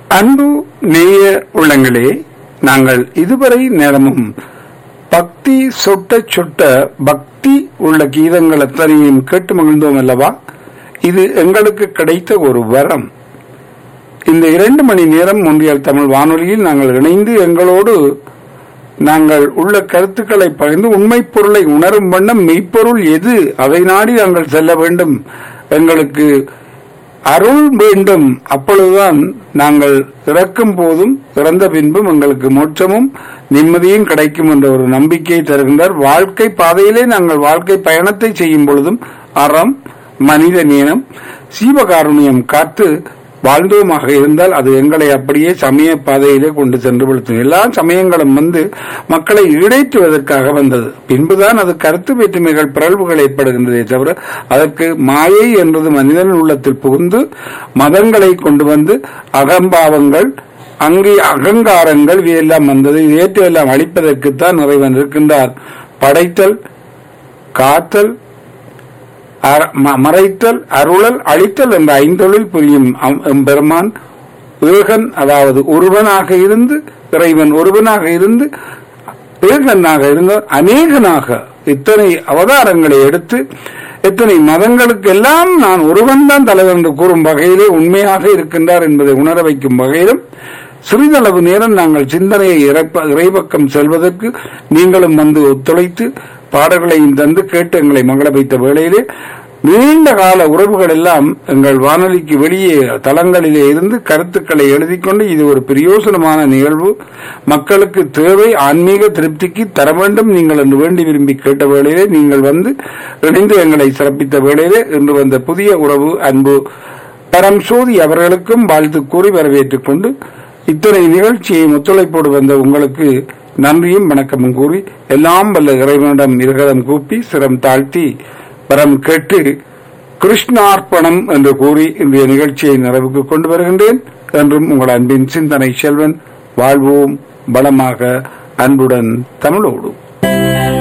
அன்பு நேய உள்ளங்களே நாங்கள் இதுவரை நேரமும் பக்தி சொட்ட சொட்ட பக்தி உள்ள கீதங்கள் அத்தனையும் கேட்டு மகிழ்ந்தோம் அல்லவா இது எங்களுக்கு கிடைத்த ஒரு வரம் இந்த இரண்டு மணி நேரம் ஒன்றியல் தமிழ் வானொலியில் நாங்கள் இணைந்து எங்களோடு நாங்கள் உள்ள கருத்துக்களை பகிர்ந்து உண்மை பொருளை உணரும் வண்ணம் மெய்ப்பொருள் எது அதை நாடி நாங்கள் செல்ல வேண்டும் எங்களுக்கு அருள் வேண்டும் அப்பொழுதுதான் நாங்கள் இறக்கும் போதும் இறந்த பின்பும் எங்களுக்கு மோட்சமும் நிம்மதியும் கிடைக்கும் என்ற ஒரு நம்பிக்கையை தருகின்றார் வாழ்க்கை பாதையிலே நாங்கள் வாழ்க்கை பயணத்தை செய்யும் பொழுதும் அறம் மனித நேயம் சீவகாருண்யம் காத்து வாழ்ந்தோமாக இருந்தால் அது எங்களை அப்படியே சமய பாதையிலே கொண்டு சென்று விழுத்தும் எல்லா சமயங்களும் வந்து மக்களை ஈடேற்றுவதற்காக வந்தது பின்புதான் அது கருத்து வேற்றுமைகள் பிறழ்வுகள் ஏற்படுகின்றதே தவிர அதற்கு மாயை என்றது மனிதன் உள்ளத்தில் புகுந்து மதங்களை கொண்டு வந்து அகம்பாவங்கள் அங்கே அகங்காரங்கள் இவையெல்லாம் வந்தது இதையெல்லாம் அழிப்பதற்குத்தான் இறைவன் இருக்கின்றார் படைத்தல் காத்தல் அர- ம- மறைத்தல் அருளல் அழித்தல் என்ற ஐந்தொழில் புரியும் அம்- எம்பெருமான் ஏகன் அதாவது ஒருவனாக இருந்து இறைவன் ஒருவனாக இருந்து ஏகனாக இருந்து அநேகனாக இத்தனை அவதாரங்களை எடுத்து இத்தனை மதங்களுக்கு எல்லாம் நான் ஒருவன் தான் தலைவர் என்று கூறும் வகையிலே உண்மையாக இருக்கின்றார் என்பதை உணர வைக்கும் வகையிலும் சிறிதளவு நேரம் நாங்கள் சிந்தனையை இறைப்ப- இறைபக்கம் செல்வதற்கு நீங்களும் வந்து ஒத்துழைத்து பாடல்களையும் தந்து கேட்டு எங்களை மங்கள வைத்த வேளையிலே நீண்ட கால உறவுகள் எல்லாம் எங்கள் வானொலிக்கு வெளியே தளங்களிலே இருந்து கருத்துக்களை எழுதிக் கொண்டு இது ஒரு பிரயோசனமான நிகழ்வு மக்களுக்கு தேவை ஆன்மீக திருப்திக்கு தர வேண்டும் நீங்கள் என்று வேண்டி விரும்பி கேட்ட வேளையிலே நீங்கள் வந்து இணைந்து எங்களை சிறப்பித்த வேளையிலே இன்று வந்த புதிய உறவு அன்பு பரம் சோதி அவர்களுக்கும் வாழ்த்து கூறி வரவேற்றுக் கொண்டு இத்தனை நிகழ்ச்சியை ஒத்துழைப்போடு வந்த உங்களுக்கு நன்றியும் வணக்கமும் கூறி எல்லாம் வல்ல இறைவனிடம் இருகரம் கூப்பி சிரம் தாழ்த்தி வரம் கேட்டு கிருஷ்ணார்ப்பணம் என்று கூறி இன்றைய நிகழ்ச்சியை நிறைவுக்கு கொண்டு வருகின்றேன் என்றும் உங்கள் அன்பின் சிந்தனை செல்வன் வாழ்வோம் பலமாக அன்புடன் தமிழோடு